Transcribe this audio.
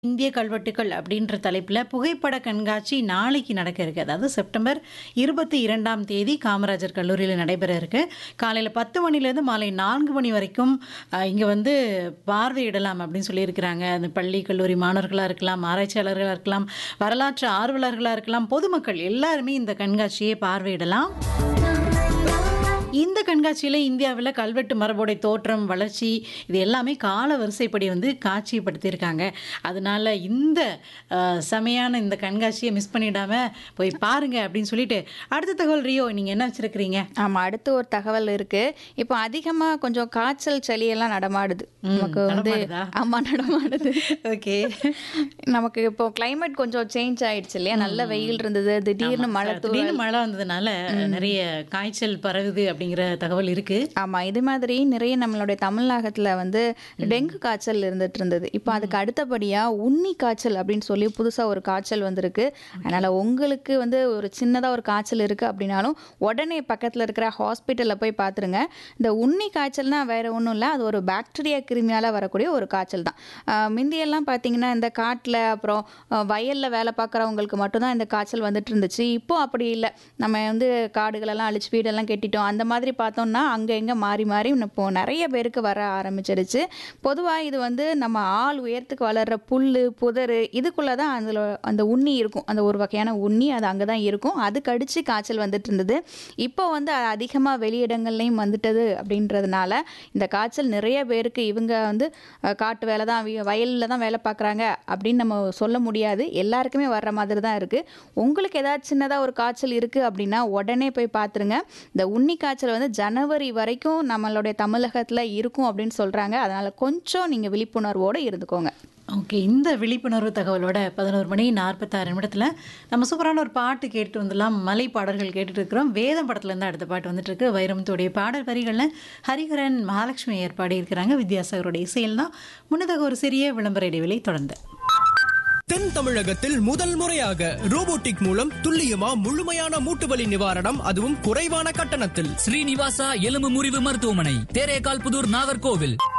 இந்திய கல்வெட்டுக்கள் அப்படின்ற தலைப்பில் புகைப்பட கண்காட்சி நாளைக்கு நடக்க இருக்கு அதாவது செப்டம்பர் இருபத்தி இரண்டாம் தேதி காமராஜர் கல்லூரியில் நடைபெற இருக்கு காலையில் பத்து மணிலேருந்து மாலை நான்கு மணி வரைக்கும் இங்கே வந்து பார்வையிடலாம் அப்படின்னு சொல்லியிருக்கிறாங்க அந்த பள்ளி கல்லூரி மாணவர்களாக இருக்கலாம் ஆராய்ச்சியாளர்களாக இருக்கலாம் வரலாற்று ஆர்வலர்களாக இருக்கலாம் பொதுமக்கள் எல்லாருமே இந்த கண்காட்சியை பார்வையிடலாம் இந்த கண்காட்சியில் இந்தியாவில் கல்வெட்டு மரபுடைய தோற்றம் வளர்ச்சி இது எல்லாமே கால வரிசைப்படி வந்து காட்சிப்படுத்தியிருக்காங்க அதனால இந்த அஹ், செமையான இந்த கண்காட்சியை மிஸ் பண்ணிடாம போய் பாருங்க அப்படின்னு சொல்லிட்டு அடுத்த தகவல் ரியோ நீங்கள் என்ன வச்சிருக்கிறீங்க ஆமா அடுத்து ஒரு தகவல் இருக்கு இப்போ அதிகமா கொஞ்சம் காய்ச்சல் சளி எல்லாம் நடமாடுது நமக்கு வந்து நடமாடுதா? ஆமா நடமாடுது ஓகே நமக்கு இப்போ climate கொஞ்சம் சேஞ்ச் ஆயிடுச்சு இல்லையா நல்ல வெயில் இருந்தது திடீர்னு மழை தூ திடீர்னு மழை வந்ததுனால நிறைய காய்ச்சல் பரவுது அப்படிங்கிற தகவல் இருக்கு ஆமா இது மாதிரி நிறைய நம்மளுடைய தமிழகத்துல வந்து டெங்கு காய்ச்சல் இருந்துட்டு இருந்தது இப்போ அதுக்கு அடுத்தபடியா உண்ணி காய்ச்சல் அப்படின்னு சொல்லி புதுசா ஒரு காய்ச்சல் வந்திருக்கு அதனால உங்களுக்கு வந்து ஒரு சின்னதா ஒரு காய்ச்சல் இருக்கு அப்படின்னாலும் உடனே பக்கத்துல இருக்கிற ஹாஸ்பிட்டல்ல போய் பார்த்துருங்க இந்த உண்ணி காய்ச்சல்னா வேற ஒன்றும் இல்லை அது ஒரு பாக்டீரியா கிருமியால வரக்கூடிய ஒரு காய்ச்சல் தான் ஆஹ் முந்தியெல்லாம் பார்த்தீங்கன்னா இந்த காட்டுல அப்புறம் ஆஹ் வயல்ல வேலை பார்க்குறவங்களுக்கு மட்டும்தான் இந்த காய்ச்சல் வந்துட்டு இருந்துச்சு இப்போ அப்படி இல்லை நம்ம வந்து காடுகளெல்லாம் அழிச்சு வீடெல்லாம் கெட்டிட்டோம் அந்த மாதிரி பார்த்தோம்னா அங்கே எங்கே மாறி மாறி இப்போ நிறைய பேருக்கு வர ஆரம்பிச்சிருச்சு பொதுவாக இது வந்து நம்ம ஆள் உயரத்துக்கு வளர்ற புல் புதர் இதுக்குள்ளே தான் அதில் அந்த உண்ணி இருக்கும் அந்த ஒரு வகையான உண்ணி அது அங்கே தான் இருக்கும் அது கடிச்சு காய்ச்சல் வந்துட்டு இருந்தது இப்போ வந்து அது அதிகமாக வெளியிடங்கள்லையும் வந்துட்டது அப்படின்றதுனால இந்த காய்ச்சல் நிறைய பேருக்கு இவங்க வந்து அஹ், காட்டு வேலை தான் வயலில் தான் வேலை பார்க்குறாங்க அப்படின்னு நம்ம சொல்ல முடியாது எல்லாருக்குமே வர்ற மாதிரி தான் இருக்குது உங்களுக்கு ஏதாவது சின்னதாக ஒரு காய்ச்சல் இருக்குது அப்படின்னா உடனே போய் பார்த்துருங்க இந்த உண்ணி காய்ச்சல் வந்து ஜனவரி வரைக்கும் நம்மளுடைய தமிழகத்தில் இருக்கும் அப்படின்னு சொல்கிறாங்க அதனால் கொஞ்சம் நீங்கள் விழிப்புணர்வோடு இருந்துக்கோங்க ஓகே இந்த விழிப்புணர்வு தகவலோட பதினோரு மணி நாற்பத்தாறு நிமிடத்தில் நம்ம சூப்பரான ஒரு பாட்டு கேட்டு வந்துடலாம் மலை பாடல்கள் கேட்டுட்டு இருக்கிறோம் வேதம் படத்துலேருந்து அடுத்த பாட்டு வந்துட்டு இருக்கு வைரமுத்துடைய பாடல் வரிகளில் ஹரிஹரன் மகாலட்சுமி ஏற்பாடு இருக்கிறாங்க வித்யாசாகருடைய இசையில் தான் முன்னதாக ஒரு சிறிய விளம்பர இடைவெளி தொடர்ந்து தென் தமிழகத்தில் முதல் முறையாக ரோபோட்டிக் மூலம் துல்லியமா முழுமையான மூட்டுவலி நிவாரணம் அதுவும் குறைவான கட்டணத்தில் ஸ்ரீனிவாசா எலும்பு முறிவு மருத்துவமனை தேரேகால் புதூர் நாகர்கோவில்